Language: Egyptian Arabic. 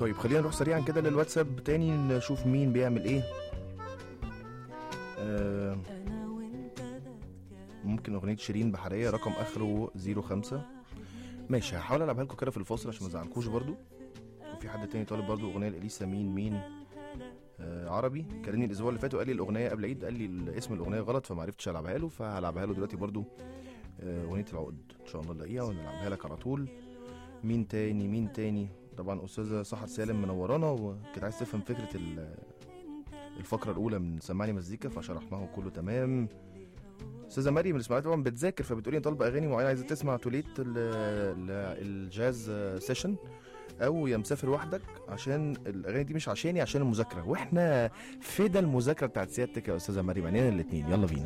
طيب خلينا نروح سريعا كده للواتساب تاني نشوف مين بيعمل ايه آه ممكن اغنيه شيرين بحريه رقم اخره 05 ماشي هحاول العبها لكم كده في الفاصل عشان ما ازعلكوش برضو وفي حد تاني طالب برضو اغنيه لاليسا مين مين آه عربي كلمني الاسبوع اللي فات وقال لي الاغنيه قبل العيد قال لي اسم الاغنيه غلط فما عرفتش العبها له فهلعبها له دلوقتي برضو آه، اغنيه العقد ان شاء الله نلاقيها ونلعبها لك على طول مين تاني مين تاني طبعا استاذه سحر سالم منورانا وكانت عايز تفهم فكره ال- الفقره الاولى من سمعني مزيكا فشرحناها كله تمام استاذه مريم الاسماعيليه طبعا بتذاكر فبتقولي طالبه اغاني معينه عايزه تسمع توليت ال- ال- الجاز سيشن او يا مسافر وحدك عشان الاغاني دي مش عشاني عشان المذاكره واحنا فدا المذاكره بتاعت سيادتك يا استاذه مريم عينينا الاثنين يلا بينا